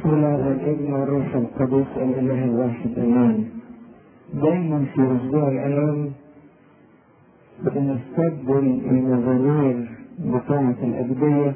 بسم الله والابن والروح القدس الاله الواحد امين دايما في اسبوع الالام بنستبدل المزامير بتاعة الأبدية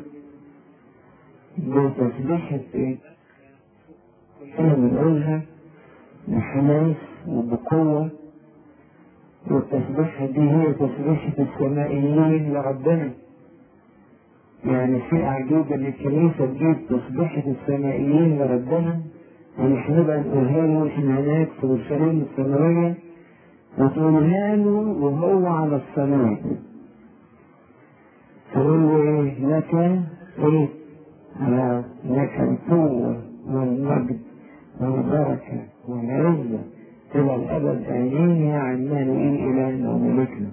بتسبيحة إيه؟ كلنا بنقولها بحماس وبقوة والتسبيحة دي هي تسبيحة السمائيين لربنا يعني في عجيب ان الكنيسة تجيب تسبيحة السمائيين لربنا ونحن بقى نقولها له واحنا هناك في اورشليم السماوية وتقولها له وهو على السماء تقول له ايه لك ايه على لك القوة والمجد والبركة والعزة إلى الأبد آمين يا عمانوئيل إلهنا وملكنا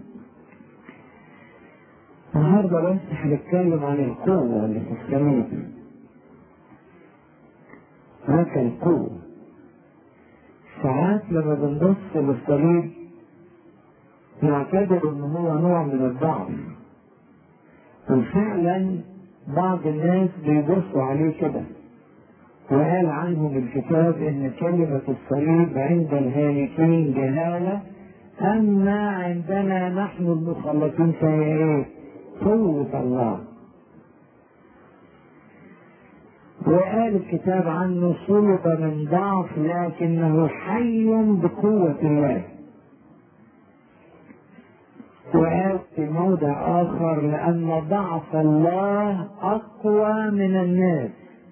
النهارده بس هنتكلم عن القوة اللي في السماء لك القوة ساعات لما بنبص للصليب نعتبر ان هو نوع من الضعف وفعلا بعض الناس بيبصوا عليه كده وقال عنهم الكتاب ان كلمة الصليب عند الهالكين جهالة اما عندنا نحن المخلصين فهي ايه؟ قوة الله وقال الكتاب عنه صلب من ضعف لكنه حي بقوة الله وقال في موضع آخر لأن ضعف الله أقوى من الناس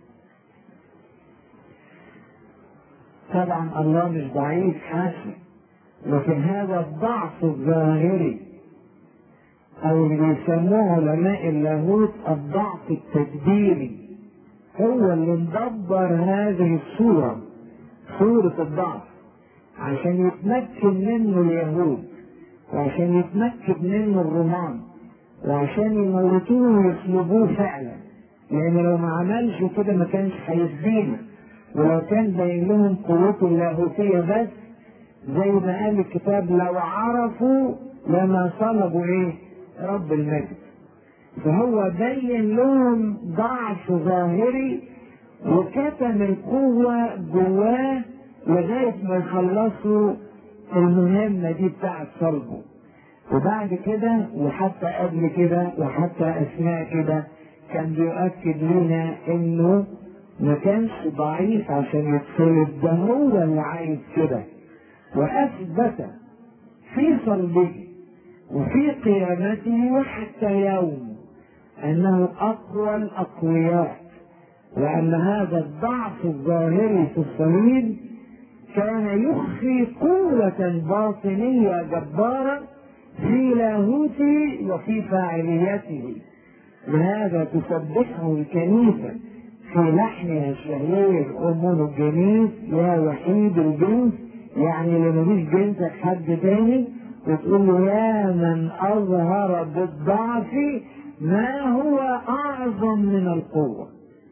طبعا الله مش ضعيف حاشا لكن هذا الضعف الظاهري او اللي بيسموه علماء اللاهوت الضعف التدبيري هو اللي مدبر هذه الصورة صورة الضعف عشان يتمكن منه اليهود وعشان يتمكن منه الرومان وعشان يموتوه ويصلبوه فعلا لان لو ما عملش كده ما كانش هيسدينا ولو كان باين لهم قوته اللاهوتية بس زي ما قال الكتاب لو عرفوا لما صلبوا ايه رب المجد فهو بين لهم ضعف ظاهري وكتم القوة جواه لغاية ما يخلصوا المهمة دي بتاعت صلبه وبعد كده وحتى قبل كده وحتى أثناء كده كان بيؤكد لنا إنه ما كانش ضعيف عشان يتصلب ده هو اللي عايز كده وأثبت في صلبه وفي قيامته وحتى يوم انه اقوى الاقوياء وان هذا الضعف الظاهري في الصليب كان يخفي قوة باطنية جبارة في لاهوته وفي فاعليته لهذا تسبحه الكنيسة في لحنها الشهير أمون الجنيس يا وحيد الجنس يعني اللي مفيش جنسك حد تاني وتقول له يا من أظهر بالضعف ما هو أعظم من القوة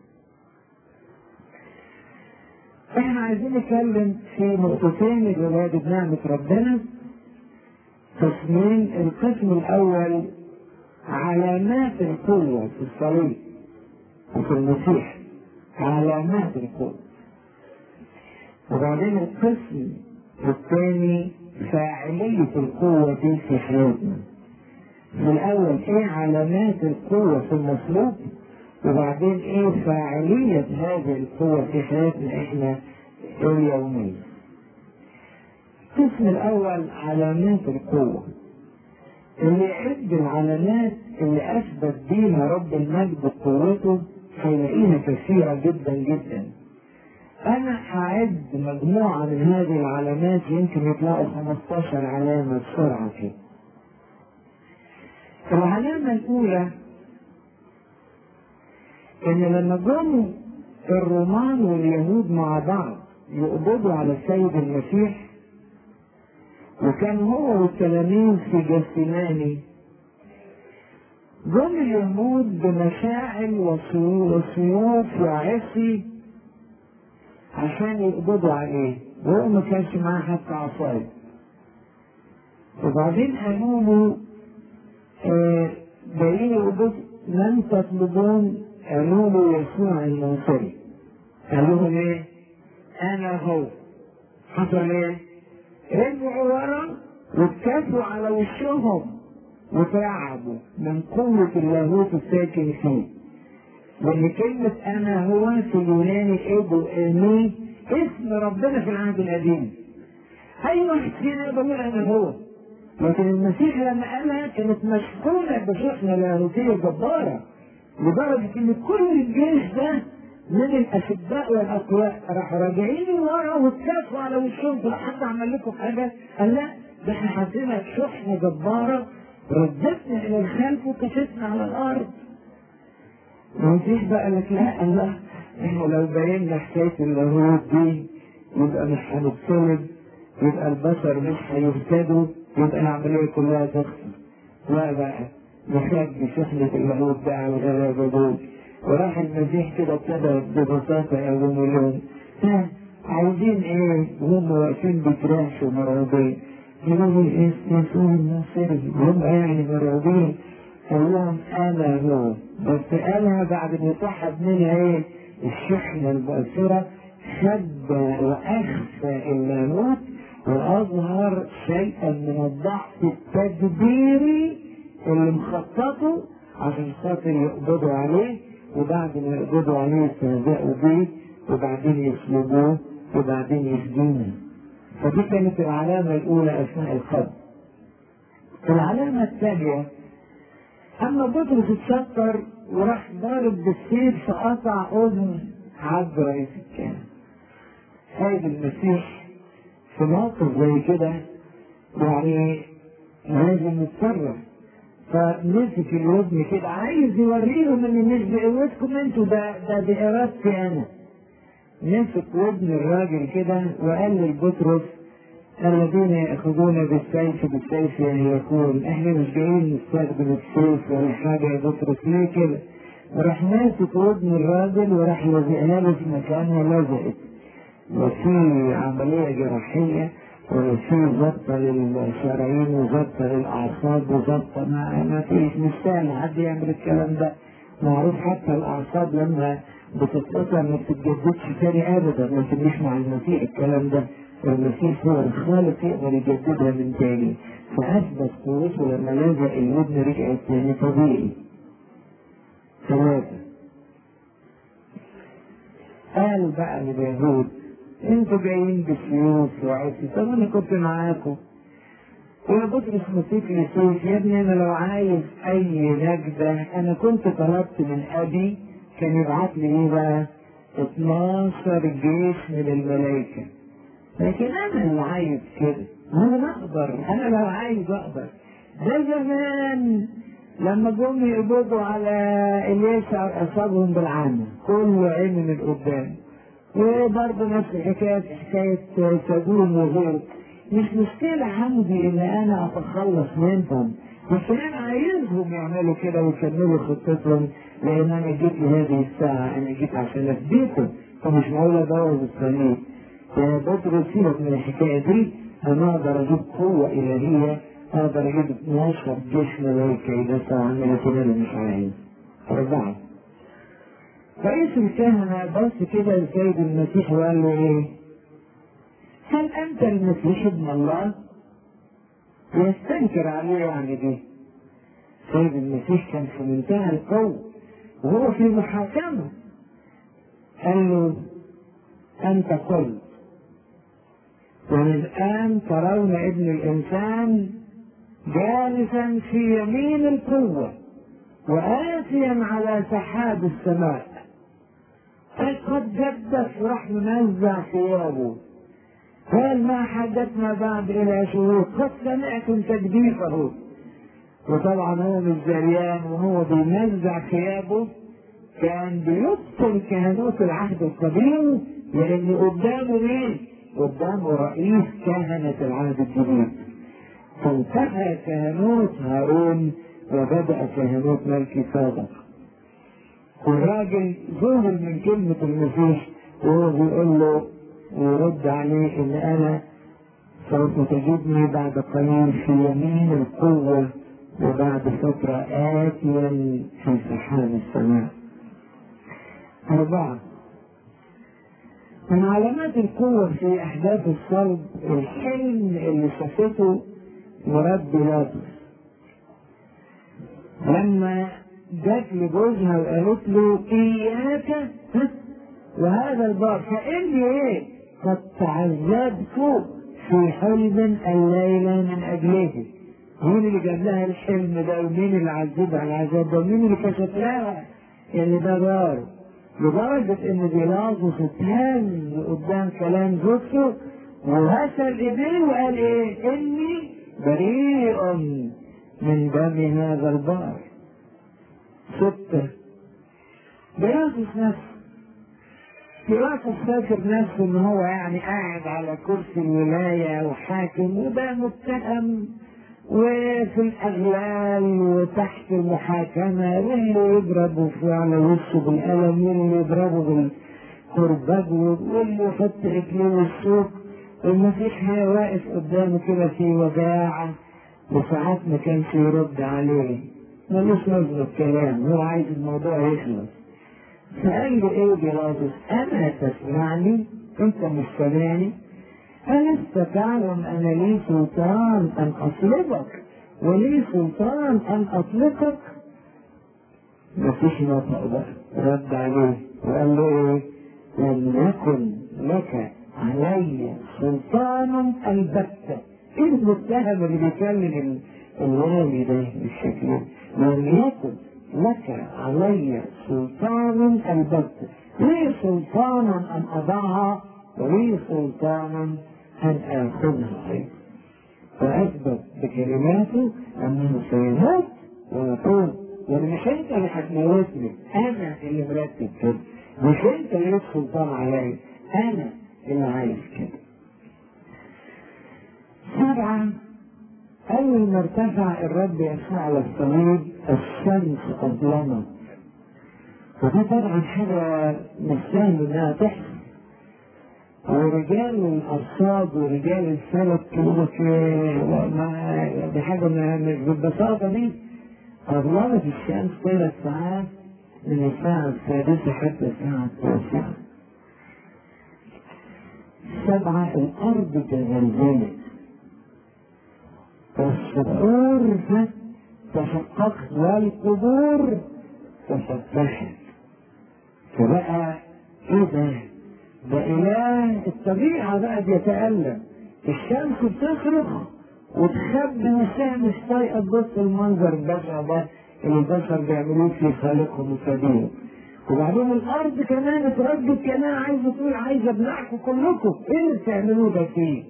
احنا عايزين نتكلم في نقطتين لولادة نعمة ربنا قسمين القسم الأول علامات القوة في الصليب وفي المسيح علامات القوة وبعدين القسم الثاني فاعلية القوة دي في حياتنا. في الأول إيه علامات القوة في المطلوب وبعدين إيه فاعلية هذه القوة في حياتنا إحنا اليومية. القسم الأول علامات القوة. اللي يعد العلامات اللي أثبت بيها رب المجد قوته هيلاقيها كثيرة جدا جدا. أنا هعد مجموعة من هذه العلامات يمكن يطلعوا 15 علامة بسرعة كده. العلامة الأولى إن لما جم الرومان واليهود مع بعض يقبضوا على السيد المسيح وكان هو والتلاميذ في جسماني جم اليهود بمشاعل وسيوف وعصي عشان يقبضوا عليه وهو ما كانش معاه حتى عصاية وبعدين قالوا له آه جايين يقبضوا من تطلبون قالوا له يسوع الناصري قال لهم ايه؟ انا هو حصل ايه؟ رجعوا ورا واتكفوا على وشهم وترعبوا من قوة اللاهوت الساكن فيه لأن كلمة أنا هو في اليوناني إيدو إيمي اسم ربنا في العهد القديم أي واحد فينا يقدر يقول أنا هو لكن المسيح لما قالها كانت مشحونة بشحنة لاهوتية جبارة لدرجة إن كل الجيش ده من الأشداء والأقوياء راحوا راجعين ورا واتكافوا على وشهم لو حد عمل لكم حاجة قال لا ده احنا حطينا شحنة جبارة ردتنا إلى الخلف وكشفنا على الأرض المسيح بقى لك لا الله احنا لو بينا حكاية اللاهوت دي يبقى مش هنتصلب يبقى البشر مش هيهتدوا يبقى العملية كلها تخسر لا بقى نخبي شحنة اللاهوت ده على الغلابة دول وراح المسيح كده ابتدى ببساطة يقول لهم ها عايزين ايه وهم واقفين بيترعشوا مرعوبين يقولوا ايه يسوع الناصري وهم يعني مرعوبين قال لهم انا هو بس قالها بعد ما يصحب منها ايه الشحنة المؤثرة خد واخفى اللاهوت واظهر شيئا من الضعف التدبيري اللي مخططه عشان خاطر يقبضوا عليه وبعد ما يقبضوا عليه يستهزئوا بيه وبعدين يسلبوه وبعدين يسجنوه فدي كانت العلامة الأولى أثناء القبض. العلامة الثانية أما بطرس اتشطر وراح ضارب بالسيف فقطع أذن عبد رئيس الكهنة. سيد المسيح في موقف زي كده يعني لازم يتصرف فمسك الودن كده عايز يوريهم ان مش بقوتكم انتوا ده ده بارادتي انا مسك ودن الراجل كده وقال للبطرس الذين ياخذون بالسيف بالسيف يكون احنا مش جايين نستخدم السيف ولا حاجه يا بطرس ليه كده؟ وراح ماسك ودن الراجل وراح لازقها له في مكانها لزقت وفي عمليه جراحيه وفي ضبطة للشرايين وضبطة للأعصاب وضبطة ما, ما فيش مش سهل حد يعمل الكلام ده معروف حتى الأعصاب لما بتتقطع ما بتتجددش تاني أبدا لكن مش مع المسيح الكلام ده المسيح هو الخالق يقدر يجددها من تاني فأثبت قوته لما لزق الودن رجعت تاني طبيعي ثلاثة قال بقى اليهود انتوا جايين بسيوف وعصي طب انا كنت معاكم يا بطرس مسيك لي سيف يا ابني انا لو عايز اي نجدة انا كنت طلبت من ابي كان يبعت لي ايه بقى 12 جيش من الملائكة لكن انا اللي عايز كده انا اقدر انا لو عايز اقدر ده زمان لما جم يقبضوا على اليسع اصابهم بالعامة كله عين من قدام وبرضه نفس الحكاية حكاية سجون وغيره مش مشكلة عندي إن أنا أتخلص منهم بس أنا عايزهم يعملوا كده ويكملوا خطتهم لأن أنا جيت لهذه الساعة أنا جيت عشان أفديكم فمش معقول أبوظ الصليب بطرس سيبك من الحكاية دي أنا أقدر أجيب قوة إلهية أقدر أجيب 12 جيش ملايكة يدافعوا عني لكن أنا مش عايز أربعة رئيس الكهنة بص كده لسيد المسيح وقال له ايه؟ هل انت المسيح ابن الله؟ يستنكر عليه يعني دي. سيد المسيح كان في منتهى القوة وهو في محاكمة. قال له أنت قلت والآن ترون ابن الإنسان جالسا في يمين القوة وآتيا على سحاب السماء قد جدت وراح منزع ثيابه قال ما حدثنا بعد الى شهور قد سمعتم تجديفه وطبعا هو مش زريان وهو بينزع ثيابه كان بيبطل كهنوت العهد القديم لان قدامه مين؟ قدامه رئيس كهنة العهد الجديد فانتهى كهنوت هارون وبدأ كهنوت ملكي صادق والراجل ذهل من كلمة المسيح وهو بيقول له ويرد عليه ان انا سوف تجدني بعد قليل في يمين القوة وبعد فترة آتيا في سحاب السماء. أربعة من علامات القوة في أحداث الصلب الحلم اللي شافته مراد بيلاطس لما جت لجوزها وقالت له إياك وهذا البار فإني إيه قد تعذبت في حلم الليلة من أجله مين اللي جاب لها الحلم ده ومين اللي عذبها العذاب ده ومين اللي كشف لها ان ده دار لدرجة ان بيلاطس اتهز قدام كلام زوجته وغسل ايديه وقال ايه اني بريء من دم هذا البار ستة بيلاطس نفسه بيلاطس فاكر نفسه ان هو يعني قاعد على كرسي الولاية وحاكم وده متهم وفي الأغلال وتحت المحاكمة واللي يضربه في على وشه بالقلم واللي يضربه بالكرباج واللي يحط رجليه السوق والمسيح واقف قدامه كده في وجاعة وساعات ما كانش يرد عليه ملوش لازمة الكلام هو عايز الموضوع يخلص فقال له ايه بيلاطس اما تسمعني انت مش سامعني ألست تعلم أن لي سلطان أن أصلبك ولي سلطان أن أطلقك مفيش نطق بقى رد عليه وقال له إيه لم يكن لك علي سلطان البتة إيه المتهم اللي بيكلم الوالي ده بالشكل لم يكن لك علي سلطان البتة لي سلطان أن أضعها ولي سلطان أن آخذها أيضا فأثبت بكلماته أنه سيموت ويقول يعني مش أنت اللي هتموتني أنا اللي مرتب كده مش أنت اللي لك سلطان عليا أنا اللي عايز كده سبعة أول ما ارتفع الرب يسوع على الصليب الشمس أظلمت وده طبعا حاجة مش سهل إنها تحصل ورجال الارصاد ورجال الفلك كده ما دي حاجه مش بالبساطه دي اظلمت الشمس ثلاث ساعات من الساعة السادسة حتى الساعة التاسعة. سبعة الأرض تزلزلت والصخور تشققت والقبور تفتحت فبقى ايه ده؟ ده إله الطبيعة بقى بيتألم الشمس بتصرخ وتخبي نفسها مش طايقة تبص المنظر البشع ده اللي البشر بيعملوه في خالقهم وسبيهم وبعدين الأرض كمان اتردت كمان عايزة تقول عايزة ابلعكم كلكم إيه اللي بتعملوه ده فيه؟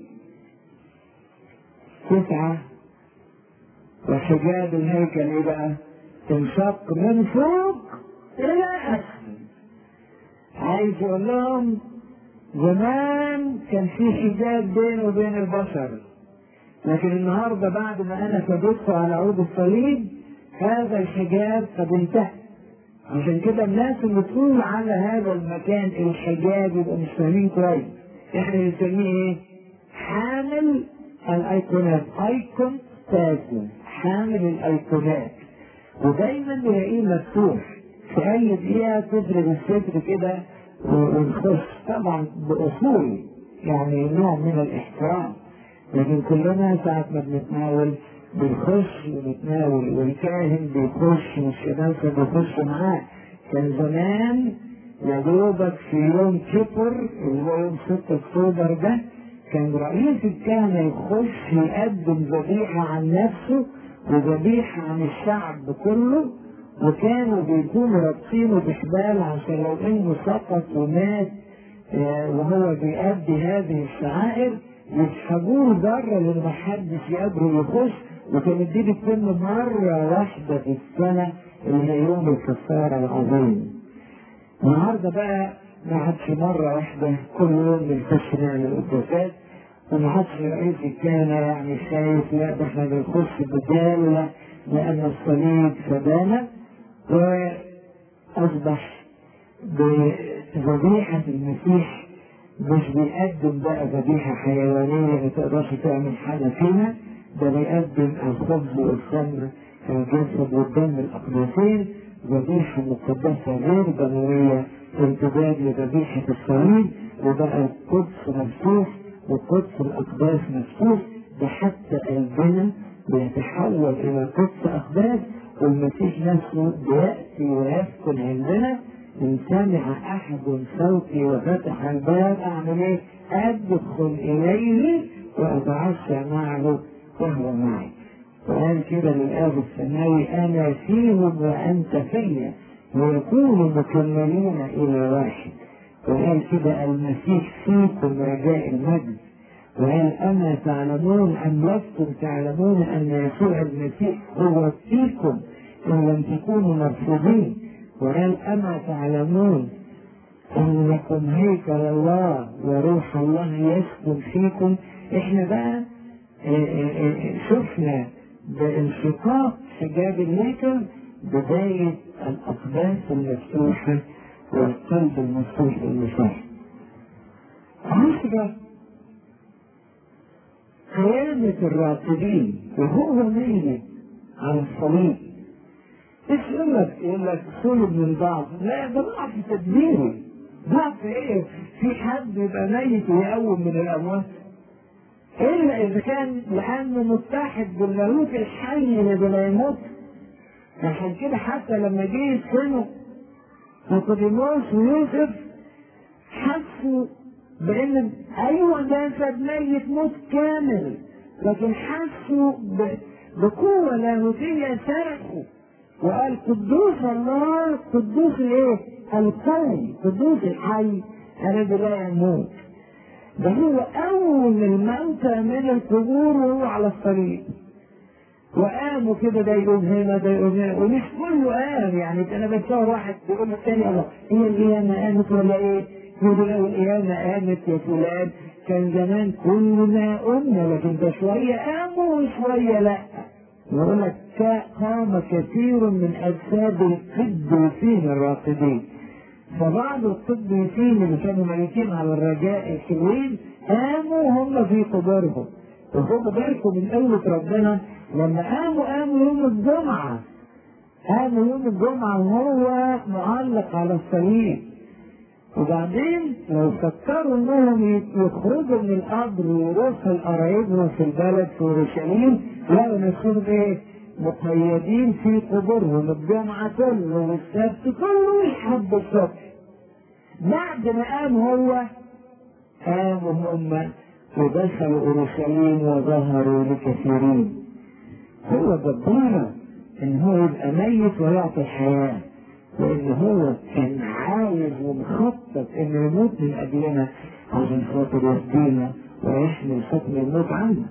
تسعة وحجاب الهيكل إيه بقى؟ تنشق من فوق إلى أسفل عايز يقول لهم زمان كان في حجاب بينه وبين البشر لكن النهارده بعد ما انا ثبت على عود الصليب هذا الحجاب قد انتهى عشان كده الناس اللي تقول على هذا المكان الحجاب يبقوا مش فاهمين كويس احنا بنسميه ايه؟ حامل الايقونات ايكون تاسم حامل الايقونات ودايما نلاقيه مفتوح في اي دقيقه تضرب الستر كده ونخش طبعا باصول يعني نوع من الاحترام لكن كلنا ساعة ما بنتناول بنخش ونتناول والكاهن بيخش والشماسة بيخش معاه كان زمان يا دوبك في يوم كبر اللي هو يوم 6 اكتوبر ده كان رئيس الكهنة يخش يقدم ذبيحة عن نفسه وذبيحة عن الشعب كله وكانوا بيكونوا رابطينه بحبال عشان لو انه سقط ومات وهو بيأدي هذه الشعائر يسحبوه بره لان محدش يقدر يخش وكانت دي بتتم مرة واحدة في السنة اللي هي يوم الكفارة العظيم. النهارده بقى ما عادش مرة واحدة كل يوم بنخش نعمل قداسات وما عادش رئيس الكهنة يعني شايف لا ده احنا بنخش بدالة لأن الصليب فدانا وأصبح بذبيحة المسيح مش بيقدم بقى ذبيحة حيوانية ما تقدرش تعمل حاجة فيها ده بيقدم الخبز والخمر الجسد والدم الأقدسين ذبيحة مقدسة غير ضرورية امتداد لذبيحة الصليب وبقى القدس مفتوح وقدس الأقداس مفتوح ده حتى قلبنا بيتحول إلى قدس أقداس والمسيح نفسه بيأتي ويسكن عندنا إن سمع أحد صوتي وفتح الباب أعمل إيه؟ أدخل إليه وأتعشى معه وهو معي. وقال كده للآب السماوي أنا فيهم وأنت فيا ويكونوا مكملين إلى واحد. وقال كده المسيح فيكم رجاء المجد. وقال أما تعلمون أم لستم تعلمون أن يسوع المسيح هو فيكم إن لم تكونوا مرفوضين وقال أما تعلمون أنكم هيكل الله وروح الله يسكن فيكم إحنا بقى شفنا بانشقاق حجاب الهيكل بداية الأقداس المفتوحة والقلب المفتوح للمسيح. عشرة قيامة الراقدين وهو ميت على الصليب ايش يقول لك؟ يقول لك صلب من ضعف، لا ده ضعف تدبيري. ضعف ايه؟ في حد يبقى ميت ويقوم من الاموات؟ الا اذا كان لانه متحد باللاهوت الحي اللي لا يموت. عشان كده حتى لما جه يسكنوا نيقوديموس ويوسف حسوا بان ايوه جسد ميت موت كامل لكن حسوا بقوه لاهوتيه صرخوا وقال قدوس الله قدوس ايه؟ القوي قدوس الحي الذي لا يموت ده هو اول الموتى من القبور وهو على الصليب وقاموا كده ده يقوم هنا ده يقوم هنا ومش كله قام يعني انا بتصور واحد بيقول للتاني الله هي القيامه قامت ولا ايه؟ يقول له القيامه قامت يا فلان كان زمان كلنا قمنا لكن ده شويه قاموا وشويه لا يقول لك قام كثير من اجساد القديسين الراقدين فبعض القديسين اللي كانوا ميتين على الرجاء الحلوين قاموا هم في قبورهم وخدوا بالكم من قوة ربنا لما قاموا قاموا يوم الجمعة قاموا يوم الجمعة وهو معلق على الصليب وبعدين لو فكروا انهم يخرجوا من القبر ويروحوا لقرايبهم في البلد في اورشليم لقوا نفسهم ايه؟ مقيدين في قبورهم الجمعة كله والسبت كله لحد الصبح. بعد ما قام هو قاموا هم ودخلوا اورشليم وظهروا لكثيرين. هو جبار ان هو يبقى ميت ويعطي الحياه. لان هو كان عايز ومخطط انه يموت من اجلنا عشان خاطر يهدينا ويحمل حكم الموت عنا.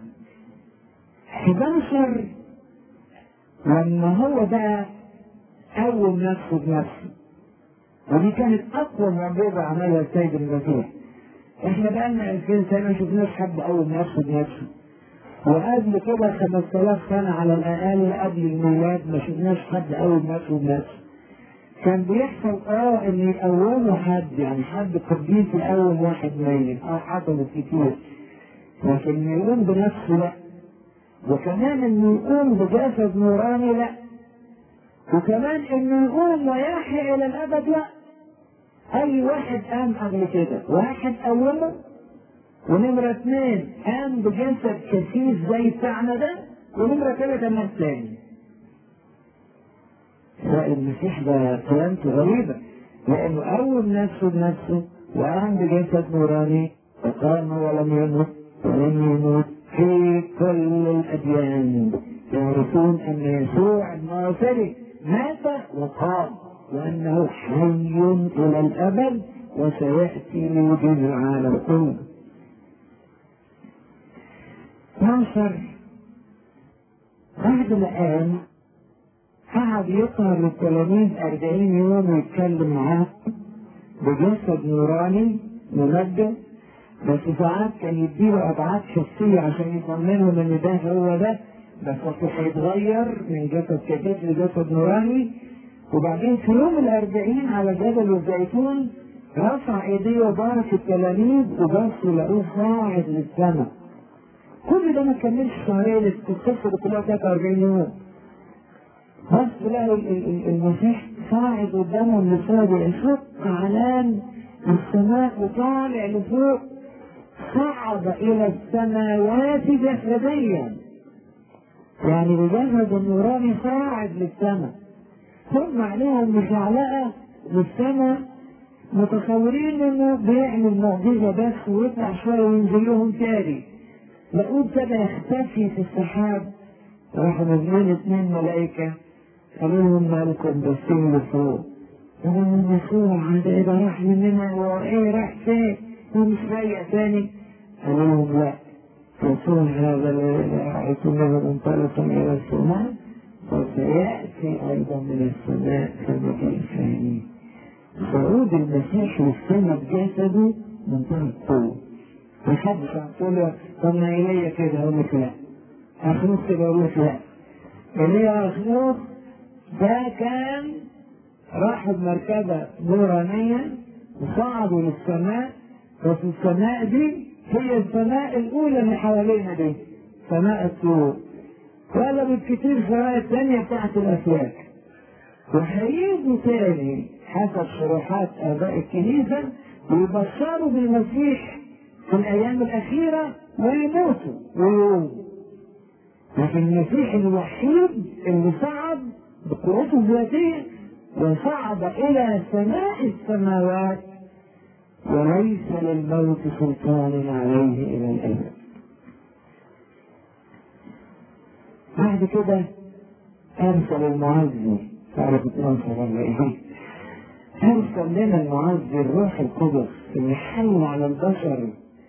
11 لما هو بقى قوم نفسه بنفسه ودي كانت اقوى معجزه عملها السيد المسيح احنا بقالنا 2000 سنه ما شفناش حد قوم نفسه بنفسه وقبل كده 5000 سنه على الاقل قبل الميلاد ما شفناش حد قوم نفسه بنفسه كان بيحصل اه ان يقوموا حد يعني حد قديس يقوم واحد ميت اه حصلت كتير لكن يقوم بنفسه لا وكمان انه يقوم بجسد نوراني لا وكمان انه يقوم ويحيا الى الابد لا اي واحد قام قبل كده واحد قومه ونمرة اثنين قام بجسد كثيف زي بتاعنا ده ونمرة ثلاثة ناس تاني المسيح ده قيامته غريبة لأنه قوم نفسه بنفسه وقام بجسد نوراني وقام ولم يمت ولم يموت في كل الأديان يعرفون أن يسوع الناصري مات وقام وأنه حي إلى الأبد وسيأتي لوجود العالم كله. 12 بعد ما قام قعد يقرا للتلاميذ 40 يوم ويتكلم معاهم بجسد نوراني ممجد بس ساعات كان يديله ابعاد شخصيه عشان يطمنهم ان ده هو ده بس اصله هيتغير من جسد كتيف لجسد نوراني وبعدين في يوم الأربعين على جبل الزيتون رفع ايديه وبارك التلاميذ وبصوا لقوه صاعد للسماء كل ده ما كملش شهرين القصه دي كلها 43 يوم بص لقوا المسيح صاعد قدامهم لصاد يشق علان السماء وطالع لفوق صعد الى السماوات جسديا يعني بجسد النوراني صاعد للسماء ثم عليهم مشعلقه للسماء متصورين انه بيعمل معجزه بس ويطلع شويه وينزل لهم تاني لقوه ابتدى يختفي في السحاب راحوا نازلين اثنين ملائكه قالوا لهم مالكم باصين لفوق قالوا لهم يسوع هذا ايه ده راح مننا هو ايه راح فين؟ هو مش راجع تاني قالوا لهم لا يسوع هذا الذي رأيتموه منطلقا الى السماء وسيأتي أيضا من السماء كمجيء ثاني صعود المسيح للسماء بجسده منتهى القوة محدش هتقول له طب ما إيليا كده أقول لك لا أخنوخ كده أقول لك لا إيليا أخنوخ ده كان راحوا بمركبة نورانية وصعدوا للسماء بس السماء دي هي السماء الأولى اللي حوالينا دي سماء الطور ولا بالكتير سماء الثانية بتاعت الأفلاك وهيجوا تاني حسب شروحات آباء الكنيسة ويبشروا بالمسيح في الأيام الأخيرة ويموتوا ويقوموا لكن المسيح الوحيد اللي صعد بقوته الذاتية وصعد إلى سماء السماوات وليس للموت سلطان عليه إلى الأبد بعد كده أرسل المعزي تعرف 12 ولا إيه؟ أرسل لنا المعزي الروح القدس اللي حل على البشر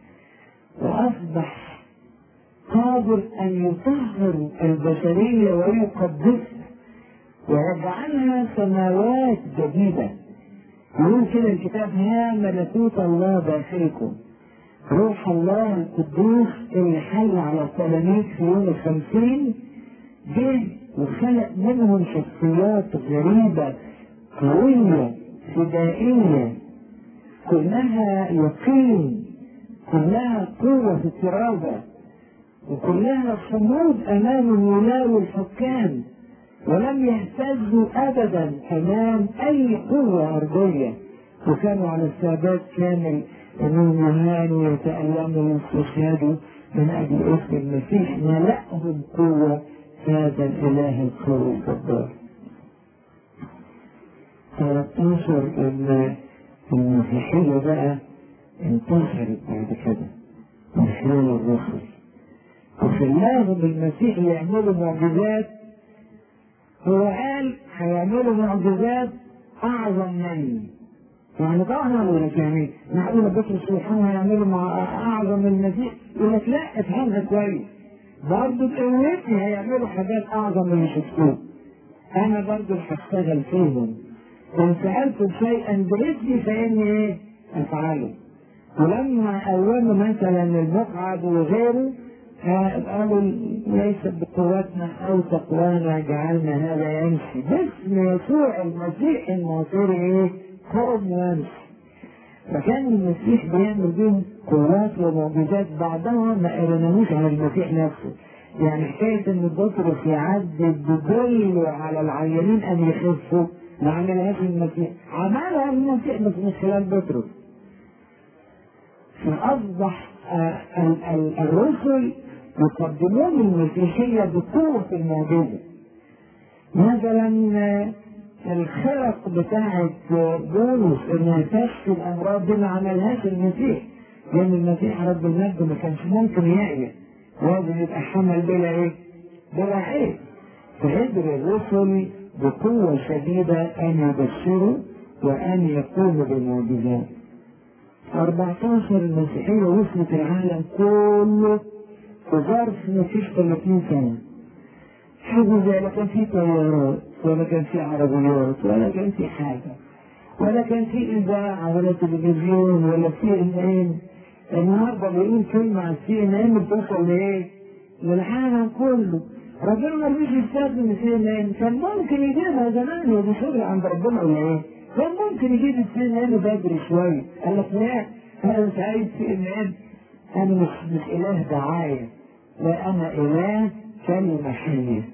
وأصبح قادر أن يطهر البشرية ويقدسها ويجعلها سماوات جديدة يقول كده الكتاب ها ملكوت الله داخلكم روح الله القدوس اللي حل على التلاميذ في يوم الخمسين جه وخلق منهم شخصيات غريبة قوية فدائية كلها يقين كلها قوة في الإرادة وكلها صمود أمام الولاة والحكام ولم يهتزوا أبدا أمام أي قوة أرضية وكانوا على استعداد كامل أنهم يهانوا ويتألموا ويستشهدوا من أجل اسم المسيح ملأهم قوة هذا الإله القوي الجبار 13 ان المسيحية بقى انتشرت بعد كده من خلال الرسل وخلاهم المسيح يعملوا معجزات هو قال هيعملوا معجزات اعظم مني يعني طبعا ولا يعني معقولة بطرس ويوحنا هيعملوا مع اعظم من المسيح يقول لك لا افهمها كويس برضه بقوتي هيعملوا حاجات اعظم من اللي شفتوه انا برضه هشتغل فيهم إن سألت شيئا باسمي فإني إيه؟ أفعله. ولما أولوا مثلا المقعد وغيره قالوا ليس بقوتنا أو تقوانا جعلنا هذا يمشي باسم يسوع المسيح الناصري إيه؟ قوم ويمشي. فكان المسيح بيعمل بهم قوات ومعجزات بعضها ما قرناهوش على المسيح نفسه. يعني حكاية إن بطرس يعدي بدل على العيانين أن يخفوا ما عملهاش المسيح عملها المسيح بس من خلال بطرس فأصبح الرسل يقدمون المسيحية بقوة المعجزة مثلا الخرق بتاعة بولس انها تشفي الامراض دي ما عملهاش المسيح لان المسيح رب المجد ما كانش ممكن يعيا لازم يبقى حمل بلا ايه؟ بلا عيب فقدر الرسل بقوة شديدة أن يبشروا وأن يقوموا بالمعجزات. 14 المسيحية وصلت العالم كله في ظرف ما فيش 30 سنة. حاجة زي لا كان في طيارات ولا كان في عربيات ولا كان في حاجة ولا كان في إذاعة ولا تلفزيون ولا سي إن إن النهارده بيقول كلمة على السي إن إن بتوصل لإيه؟ للعالم كله ربنا ما رضيش يستخدم السي ان ان كان ممكن يجيبها زمان هي دي شغل عند ربنا ولا ايه؟ كان ممكن يجيب السي ان ان بدري شويه قال لك لا انا مش عايز سي ان ان انا مش مش اله دعايه لا انا اله كلمه حيه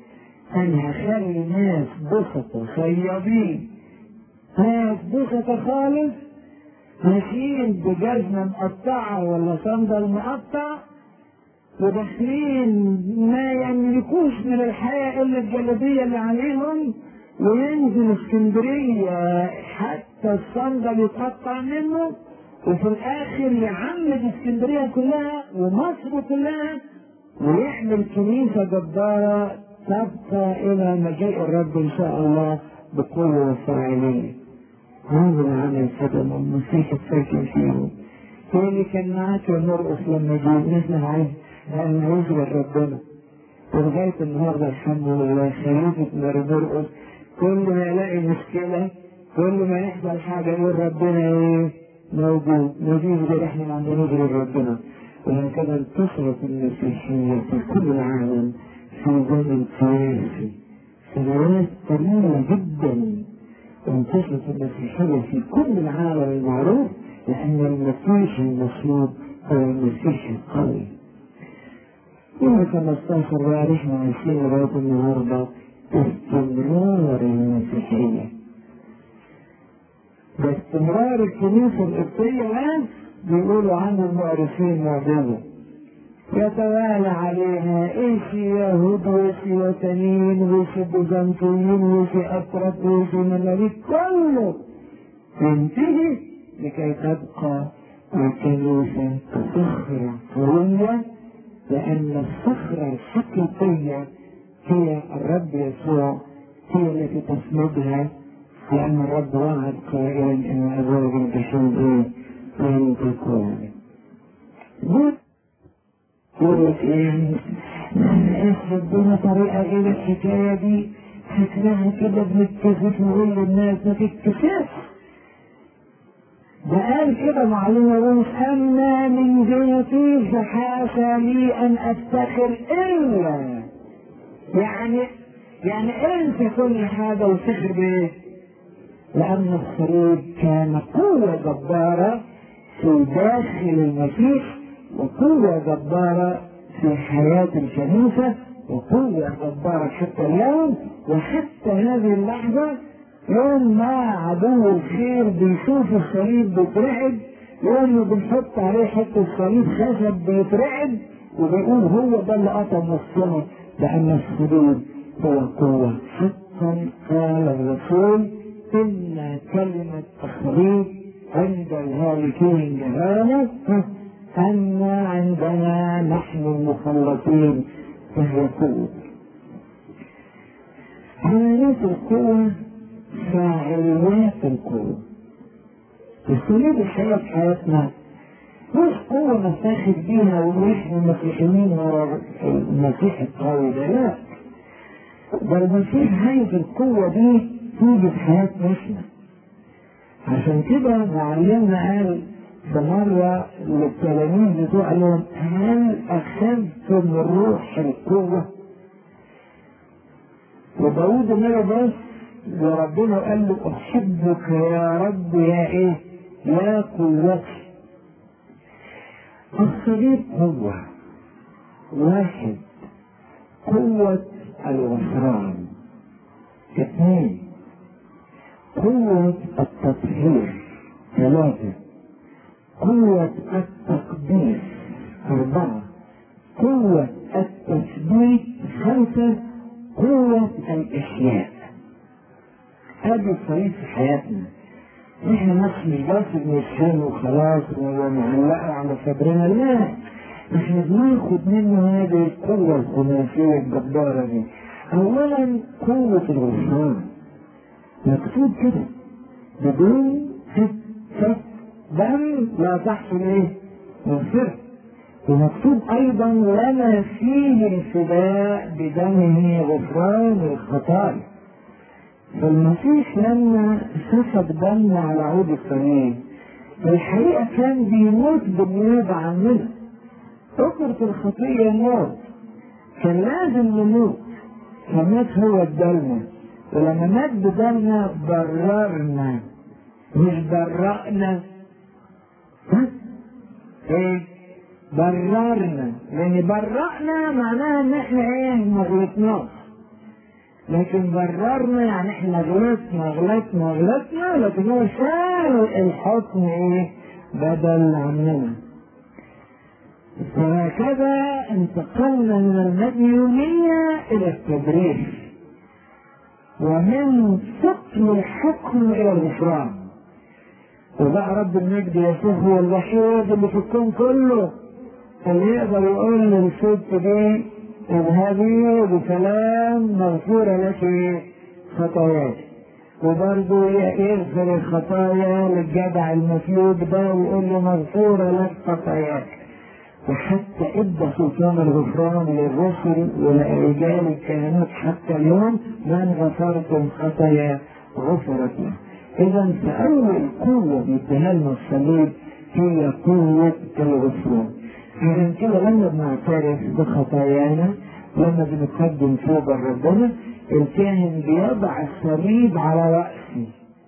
انا هخلي ناس بسطة صيادين ناس بسطة خالص ماشيين بجزمة مقطعة ولا صندل مقطع وداخلين ما يملكوش من الحياة إلا الجلابية اللي عليهم وينزل اسكندرية حتى الصندل يتقطع منه وفي الآخر يعمد اسكندرية كلها ومصر كلها ويعمل كنيسة جبارة تبقى إلى مجيء الرب إن شاء الله بقوة وفاعلية. هذا العمل خدم المسيح الساكن فيه. هو اللي كان معاك ونرقص لما جينا نحن عايز نعوذ ربنا. ولغاية النهاردة الحمد لله خليفة مرقص كل ما يلاقي مشكلة كل ما يحصل حاجة يقول ربنا ايه موجود موجود غير احنا ما عندناش غير ربنا وهكذا انتشرت المسيحية في كل العالم في زمن سياسي سنوات طويلة جدا انتشرت المسيحية في كل العالم المعروف لأن المسيح المصلوب هو المسيح القوي. يوم 15 بقى احنا عايشين لغاية النهاردة استمرار المسيحية. باستمرار الكنيسة القبطية الآن بيقولوا عن المؤرخين معجزة. يتوالى عليها ايش يهود وش وثنين وش بيزنطيين وش اترك وش مماليك كله ينتهي لكي تبقى الكنيسة صخرة قوية لأن الصخرة الحقيقية هي الرب يسوع هي التي تسندها لأن الرب وعد قائلا إن أبواب الجحيم إيه لن تكون. يقول لك ايه ايش ربنا طريقة الى الحكاية دي شكلها كده بنتكسف نقول للناس ما تتكسفش ده قال كده معلومة مش أما من جهتي فحاشا لي أن أفتخر إلا يعني يعني انسى كل حاجة وافتخر بإيه؟ لأن الصليب كان قوة جبارة في داخل المسيح وقوة جبارة في حياة الكنيسة وقوة جبارة حتى اليوم وحتى هذه اللحظة يوم ما عدو الخير بيشوف الصليب بيترعب يوم بنحط عليه حتة صليب خشب بيترعب وبيقول هو ده اللي قطم وسطنا لأن الصليب هو قوة حقا قال الرسول إن كلمة الصليب عند الهالكين جهالة أن عندنا نحن المخلصين فهي قوة عمليات القوة فاعليات القوة السلوك الحياة في حياتنا مش قوة نفتخر بيها ونحن مسيحيين ورا المسيح القوي ده لا ده المسيح عايز القوة دي تيجي في حياتنا احنا عشان كده معلمنا قال فمرة للتلاميذ بتوع لهم هل أخذتم روح القوة؟ وداود النبي بص لربنا وقال له أحبك يا رب يا إيه؟ يا قوتي. الصليب قوة واحد قوة الغفران اثنين قوة التطهير ثلاثة قوة التقديس أربعة قوة التثبيت خمسة قوة الإحياء هذه الصليب في حياتنا احنا مش بس بنشحن وخلاص ومعلقة على صدرنا لا احنا بناخد منه هذه القوة الخماسية الجبارة دي أولا قوة الغفران مكتوب كده بدون فك دم لا تحصل ايه؟ مغفرة ومكتوب ايضا لنا فيه الفداء بدمه غفران الخطايا فالمسيح لما سفك دم على عود الصليب الحقيقة كان بيموت بالنيابة عننا أجرة الخطية الموت كان لازم نموت فمات هو بدلنا ولما مات بدلنا بررنا مش برأنا ها؟ ايه بررنا لان برأنا معناها ان احنا ايه ما غلطناش لكن بررنا يعني احنا غلطنا غلطنا غلطنا لكن هو شال الحكم ايه بدل عننا وهكذا انتقلنا من المديونية إلى التبرير ومن سقم الحكم إلى الغفران وبقى رب المجد يسوع هو الوحيد اللي في الكون كله اللي يقدر يقول للست دي اذهبي بسلام مغفورة لك خطاياك وبرضه يغفر الخطايا للجدع المفلوج ده ويقول له مغفورة لك خطاياك وحتى ادى سلطان الغفران للرسل ولرجال الكهنوت حتى اليوم من غفرتم خطايا غفرت له اذا فاول قوه بيديها لنا الصليب هي قوه الغفران عشان كده لما بنعترف بخطايانا لما بنقدم توبه لربنا الكاهن بيضع الصليب على راسي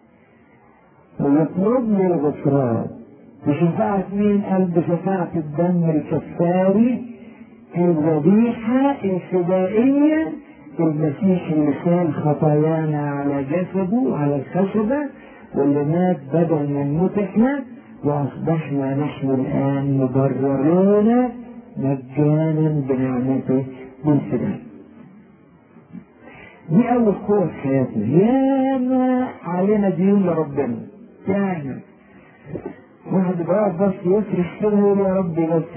ويطلب لي الغفران بشفاعة مين؟ قال بشفاعة الدم الكفاري الذبيحة الفدائية المسيح اللي شال خطايانا على جسده على الخشبة واللي مات بدل من موت احنا واصبحنا نحن الان مبررون مجانا بنعمته بالفداء. دي اول قوة في حياتنا ياما علينا ديون لربنا ياما واحد بقى بس يفرح كده يقول يا رب بس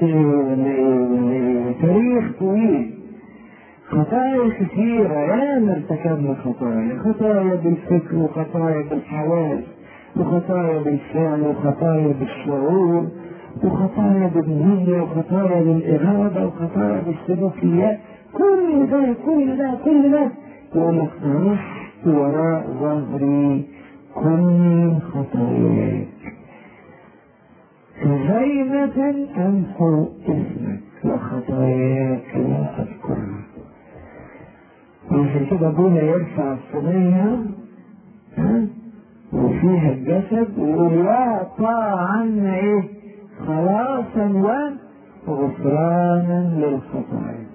تاريخ طويل خطايا كثيرة ياما ارتكبنا خطايا خطايا بالفكر وخطايا بالحواس وخطايا بالفعل وخطايا بالشعور وخطايا بالنية وخطايا بالإرادة وخطايا بالسلوكيات كل ده كل ده كل ده يقول لك رحت وراء ظهري كل خطاياك غيبة أمحو اسمك وخطاياك لا أذكرها وعشان كده ابونا يرفع الصينية ها وفيها الجسد ويقول يعطى عنا ايه خلاصا وغفرانا للخطايا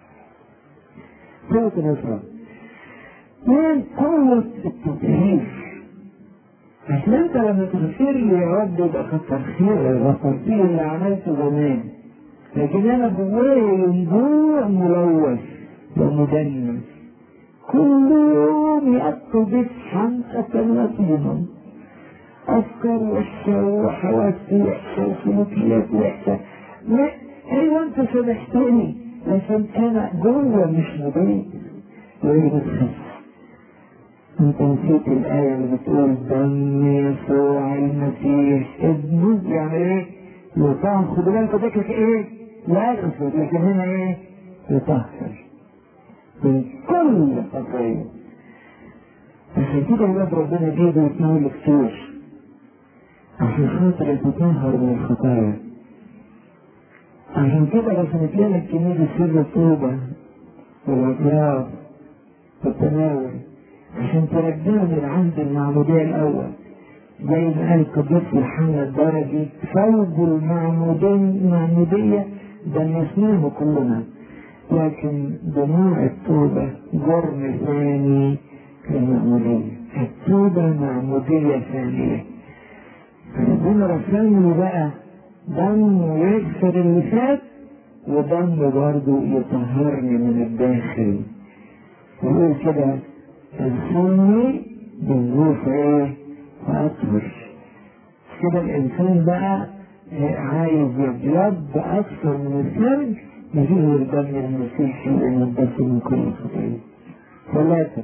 قوة الغفران من قوة التطهير عشان انت لما تغفر لي يا رب يبقى كتر خير غفرت لي اللي عملته زمان لكن انا جوايا ينبوع ملوث ومدنس كل يوم يأكل بسحا أتلاتينا أفكار وحشة وحواس وحشة وسلوكيات وحشة لا أيوة أنت سامحتني لكن أنا جوه مش مضيق وهي بتخف انت نسيت الآية اللي بتقول دم يسوع المسيح ابنه يعني ايه؟ يطهر خد بالك فكرة ايه؟ لا يغفر لكن هنا ايه؟ يطهر من كل خطايا عشان كده ولاد ربنا بيجوا يتناولوا كتير عشان خاطر يتطهر من الخطايا عشان كده رسمت لنا الكنيسة سر التوبة والاعتراف والتناول عشان ترجعوا للعهد المعمودية الأول زي ما قال القديس يوحنا الدرجي فوج المعمودية دنسناه كلنا لكن دموع التوبة جرم ثاني للمعمودية التوبة معمودية ثانية ربنا رسمني بقى دم يغفر اللي فات ودم برضه يطهرني من الداخل يقول كده السني بالروح ايه فاطهر كده الانسان بقى عايز يبيض اكثر من الثلج يجيه الدم المسيحي المنبث من كل خطيه ثلاثة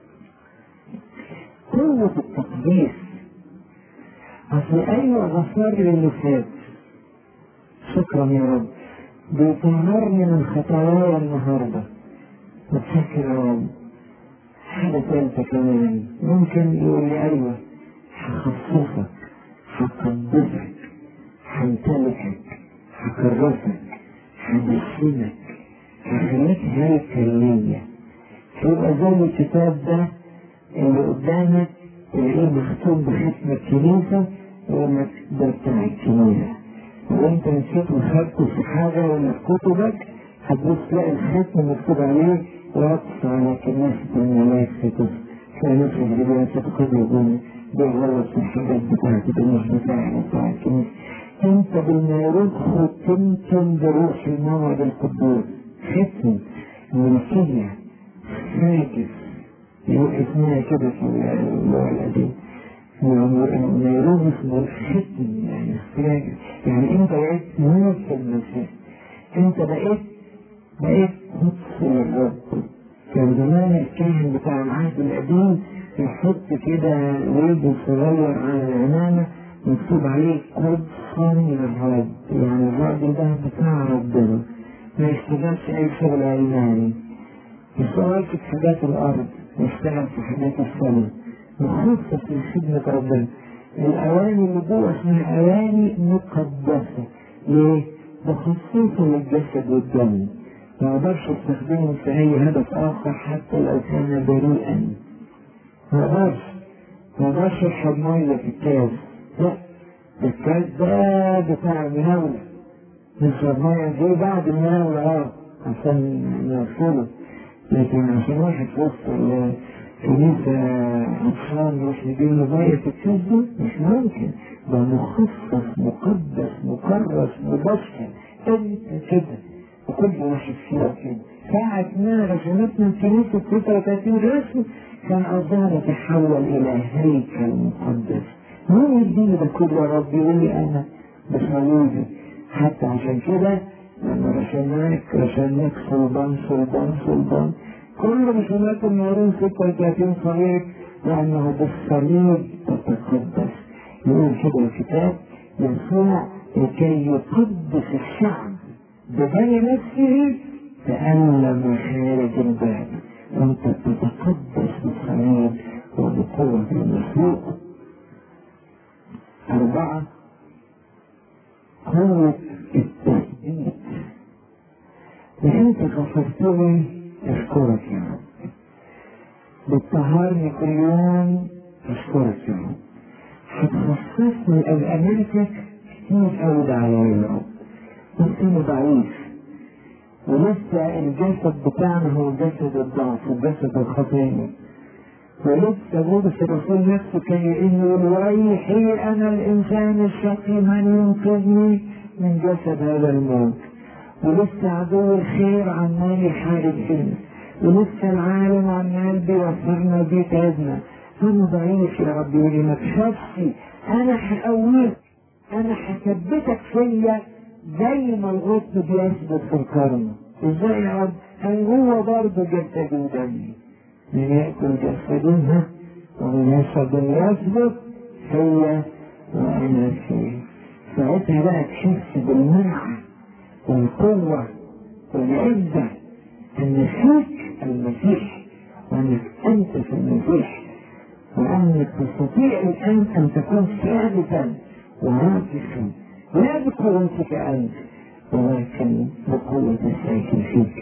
قوة التقديس أصل أيوة غفر لي اللي فات شكرا يا رب بيطهرني من خطاياي النهاردة متشكر يا رب حاجة ثالثة كمان ممكن يقول لي أيوة هخصصك هقدسك همتلكك هكرسك هدشنك هخليك هيكل ليا يبقى زي الكتاب ده اللي قدامك تلاقيه مختوم بختم الكنيسة يقول لك ده بتاع الكنيسة وانت نسيت وخدته في حاجة ولا في كتبك هتبص تلاقي الختم مكتوب عليه ويقص على كنيسة الملاك في طفل فنفس الجبال تدخل يقول بيغلط في الحاجات بتاعتك اللي مش بتاعتك بتاع الكنيسة انت بالميرون ختمتم بروح الموعد القدوس ختم ملكية ناجس اسمها كده في اللغة القديمة النيرون اسمه الختم يعني ناجس يعني انت بقيت نور في المسيح انت بقيت بقيت قدس للرب كان زمان الكاهن بتاع العهد القديم يحط كده ويل صغير على العمامة مكتوب عليه قدسا للرب يعني الراجل ده بتاع ربنا ما يشتغلش أي شغل علماني يشتغل في حاجات الأرض يشتغل في حاجات السماء مخصص لخدمة ربنا الأواني اللي جوه اسمها أواني مقدسة ليه؟ بخصوصا للجسد والدم ما اقدرش استخدمه في اي هدف اخر حتى لو كان بريئا ما اقدرش ما اقدرش اشرب ميه في الكاس لا الكاس ده بتاع المناولة نشرب ميه زي بعد المناولة اه عشان نغسله لكن عشان واحد في وسط الكنيسة عطشان يروح يجيب له ميه في الكاس ده مش ممكن ده مخصص مقدس مكرس مبشر انت كده وكل واحد فيها كده ساعة ما رسمتنا الكنيسة 36 رسم كان قصدها تتحول إلى هيكل مقدس مين يديني ده كله يا رب يقول لي أنا بسويه حتى عشان كده لما رسمناك رسمناك صلبان صلبان صلبان كل رسومات النورين 36 صليب لأنه بالصليب تتقدس يقول كده الكتاب يسوع لكي يقدس الشعب بدل نفسه تألم خارج الباب وانت تتقدس بالصليب وبقوة المسلوق أربعة قوة التثبيت وانت غفرتني اشكرك يا رب بتطهرني كل يوم اشكرك يا رب هتخصصني الأمريكا كتير قوي عليا يا رب بس انا ضعيف ولسه الجسد بتاعنا هو جسد الضعف وجسد الخطيه ولسه بولس الرسول نفسه كان يقول ويحي انا الانسان الشقي من ينقذني من جسد هذا الموت ولسه عدو الخير عمال يحارب فينا ولسه العالم عمال بيوفرنا بيتعبنا انا ضعيف يا رب يقول لي ما تخافش انا هقويك انا هثبتك فيا زي ما الغصن بيثبت في القرن ازاي يا رب؟ كان هو برضه جسد ودمي من ياكل جسدها ومن يشرب يثبت فيا وانا فيه ساعتها بقى تحس بالمنعه والقوه والعزه ان فيك المسيح وانك انت في المسيح وانك تستطيع الان ان تكون ثابتا وراسخا لا بقوتك انت ولكن بقوة السيف فيك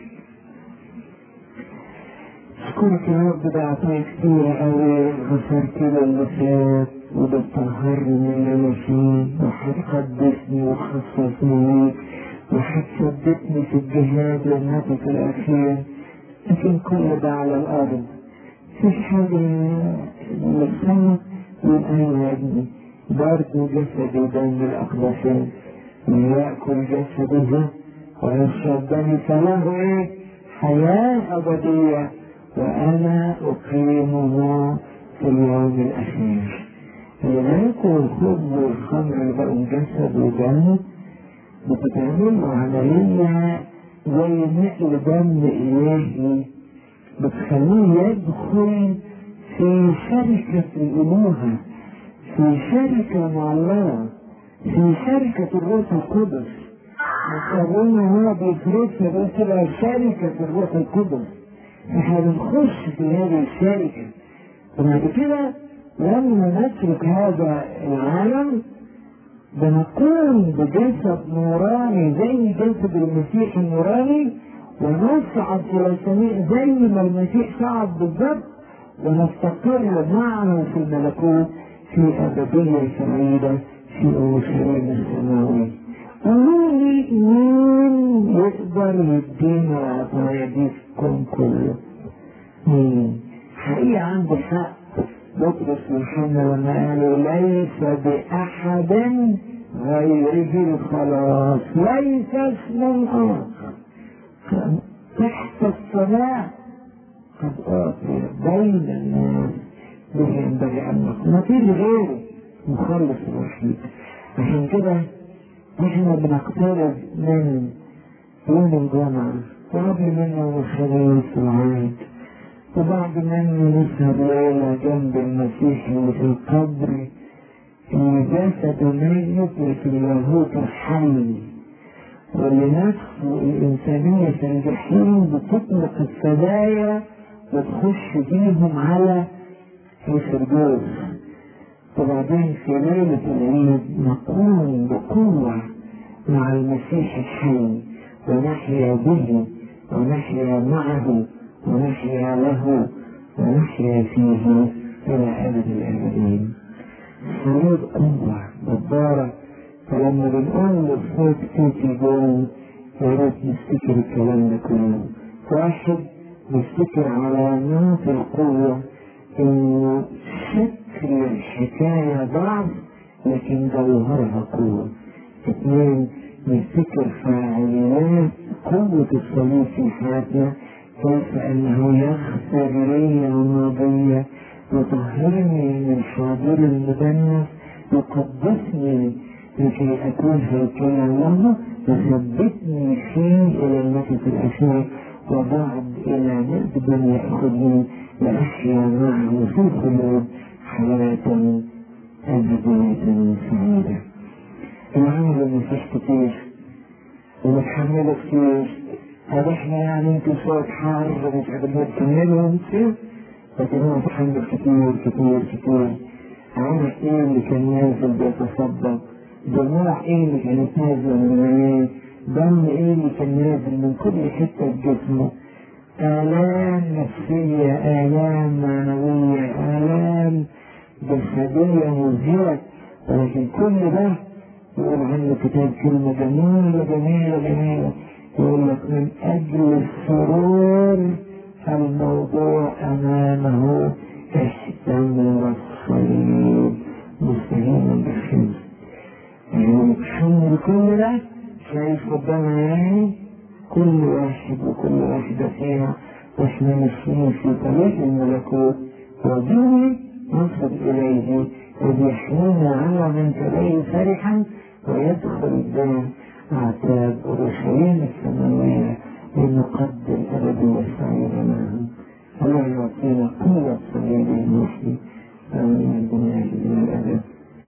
اشكرك يا رب بعطايا كتير قوي غفرت لي اللي فات وبتطهرني من اللي فيه وهتقدسني وتخصصني ليك وهتثبتني في الجهاد للنفس الاخير لكن كل ده على الارض مفيش حاجة من السما يبقى يا ابني برضه جسدي ودم الأقدسين من يأكل جسده ويشرب دمي فله إيه؟ حياة أبدية وأنا أقيمه في اليوم الأخير لذلك الخبز والخمر اللي بقوا جسد ودم بتتعمل عملية زي نقل دم إلهي بتخليه يدخل في شركة الألوهة في شركة مع الله في شركة الروح القدس مصابون هو بيفرشها بيقول كده شركة الروح القدس احنا بنخش في هذه الشركة وبعد كده لما نترك هذا العالم بنقوم بجسد نوراني زي جسد المسيح النوراني ونصعد الى السماء زي ما المسيح صعد بالظبط ونستقر معه في الملكوت في أبدية سعيدة في أورشليم السماوي قولوا لي مين يقدر يدينا العطايا دي في الكون كله مين؟ حقيقة عنده حق بطرس يوحنا لما قالوا ليس بأحد غيره الخلاص ليس اسم آخر تحت السماء قد أعطي بين الناس به ينبغي أن نكون ما فيش غيره مخلص الوحيد عشان كده احنا بنقترب من يوم الجمعة وقبل منه الخميس والعيد وبعد منه نسهر ليلة جنب المسيح اللي في القبر اللي جسده ميت لكن اللاهوت حي واللي نفسه الإنسانية في الجحيم بتطلق السبايا وتخش بيهم على الفردوس وبعدين في ليلة العيد نقوم بقوة مع المسيح الحي ونحيا به ونحيا معه ونحيا له ونحيا فيه إلى أبد الآبدين صليب قوة جبارة فلما بنقول للصوت توتي جول يا ريت نفتكر الكلام ده كله واحد نفتكر علامات القوة إنه شكل الحكاية ضعف لكن جوهرها قوة اثنين نفتكر فاعليات قوة الصليب في حياتنا كيف أنه يغفر لي الماضية يطهرني من حاضر المدنس يقدسني لكي أكون هيكلا له يثبتني فيه إلى النفس الأخير وبعد إلى نقد يأخذني لأحيا معه في الخلود حياة أبدية سعيدة. العمل المسيح كتير ومتحمله كتير هل احنا يعني انتوا شوية حر مش قادرين تكملهم كتير لكن هو متحمل كتير كتير كتير عارف ايه اللي كان نازل بيتصدق دموع ايه اللي كانت نازلة من عينيه دم ايه اللي كان نازل من كل حتة في جسمه آلام نفسية آلام معنوية آلام جسدية مذهلة ولكن كل ده يقول عنه كتاب كلمة جميلة جميلة جميلة يقول لك من أجل السرور الموضوع أمامه احتمل الصليب مستهينا بالخزي يعني متحمل كل ده شايف قدامنا يعني كل واحد وكل واحدة فينا واحنا ماشيين في طريق الملكوت وبه نصل إليه إذ يحملنا على من تليه فرحا ويدخل بنا أعتاب أورشليم السماوية لنقضي الأبدية السعيدة معهم الله يعطينا قوة صليب المسلم آمين الدنيا إلى الأبد